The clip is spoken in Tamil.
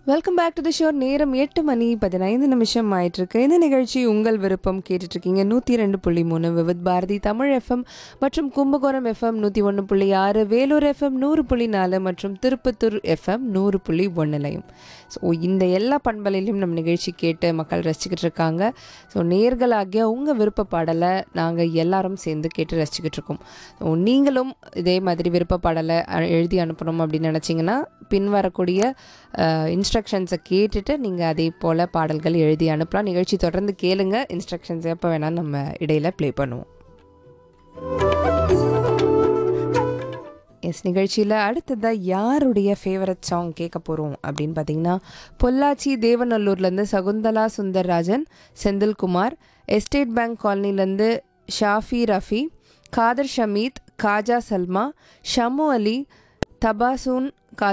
welcome back to the show நேரம் எட்டு மணி பதினைந்து நிமிஷம் ஆயிட்டிருக்கு இந்த நிகழ்ச்சி உங்கள் விருப்பம் கேட்டுட்டு இருக்கீங்க நூற்றி ரெண்டு புள்ளி மூணு விவித் பாரதி தமிழ் எஃப்எம் மற்றும் கும்பகோணம் எஃப்எம் நூற்றி ஒன்று புள்ளி ஆறு வேலூர் எஃப்எம் நூறு புள்ளி நாலு மற்றும் திருப்பத்தூர் எஃப்எம் நூறு புள்ளி ஒன்றுலையும் ஸோ இந்த எல்லா பண்பலையிலும் நம்ம நிகழ்ச்சி கேட்டு மக்கள் ரசிச்சுக்கிட்டு இருக்காங்க ஸோ நேர்களாகிய உங்கள் விருப்ப பாடலை நாங்கள் எல்லாரும் சேர்ந்து கேட்டு ரசிச்சுக்கிட்டு இருக்கோம் ஸோ நீங்களும் இதே மாதிரி விருப்ப பாடலை அ- எழுதி அனுப்பணும் அப்படின்னு நினச்சிங்கன்னா பின்வரக்கூடிய இன்ஸ்ட்ரக்ஷன்ஸை கேட்டுட்டு நீங்கள் அதே போல் பாடல்கள் எழுதி அனுப்பலாம் நிகழ்ச்சி தொடர்ந்து கேளுங்க இன்ஸ்ட்ரக்ஷன்ஸ் எப்போ வேணால் நம்ம இடையில ப்ளே பண்ணுவோம் எஸ் நிகழ்ச்சியில் அடுத்ததாக யாருடைய ஃபேவரட் சாங் கேட்க போகிறோம் அப்படின்னு பார்த்தீங்கன்னா பொள்ளாச்சி தேவநல்லூர்லேருந்து சகுந்தலா சுந்தர்ராஜன் செந்தில்குமார் எஸ்டேட் பேங்க் காலனிலேருந்து ஷாஃபி ரஃபி காதர் ஷமீத் காஜா சல்மா ஷமு அலி தபாசூன்